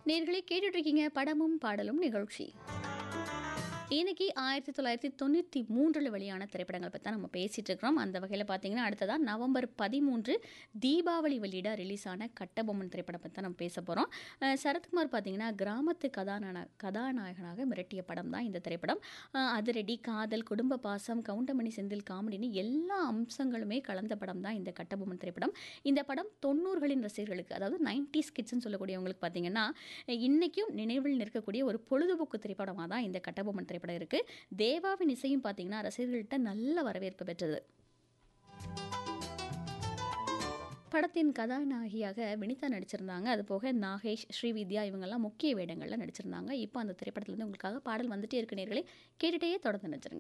நேர்களே கேட்டுட்டு இருக்கீங்க படமும் பாடலும் நிகழ்ச்சி இன்னைக்கு ஆயிரத்தி தொள்ளாயிரத்தி தொண்ணூற்றி மூன்றில் வெளியான திரைப்படங்கள் பற்றி தான் நம்ம பேசிகிட்டு இருக்கிறோம் அந்த வகையில் பார்த்தீங்கன்னா அடுத்ததான் நவம்பர் பதிமூன்று தீபாவளி வெளியிட ரிலீஸ் ஆன கட்டபொம்மன் திரைப்படம் பற்றி தான் நம்ம பேச போகிறோம் சரத்குமார் பார்த்தீங்கன்னா கிராமத்து கதாநாயக கதாநாயகனாக மிரட்டிய படம் தான் இந்த திரைப்படம் அஹ் அதிரடி காதல் குடும்ப பாசம் கவுண்டமணி செந்தில் காமெடின்னு எல்லா அம்சங்களுமே கலந்த படம் தான் இந்த கட்டபொம்மன் திரைப்படம் இந்த படம் தொண்ணூறுகளின் ரசிகர்களுக்கு அதாவது நைன்டி ஸ்கிட்ஸ்னு சொல்லக்கூடியவங்களுக்கு பார்த்தீங்கன்னா இன்றைக்கும் நினைவில் நிற்கக்கூடிய ஒரு பொழுதுபோக்கு திரைப்படமாக தான் இந்த கட்டபொம்மன் திரைப்படம் இருக்குது தேவாவின் இசையும் பார்த்தீங்கன்னா ரசிகர்கள்ட்ட நல்ல வரவேற்பு பெற்றது படத்தின் கதாநாயகியாக வினிதா நடிச்சிருந்தாங்க அது போக நாகேஷ் ஸ்ரீவித்யா இவங்கெல்லாம் முக்கிய வேடங்களில் நடிச்சிருந்தாங்க இப்போ அந்த திரைப்படத்துலேருந்து உங்களுக்காக பாடல் வந்துட்டே இருக்கு நேர்களே கேட்டுகிட்டே தொடர்ந்து நடிச்சிருங்க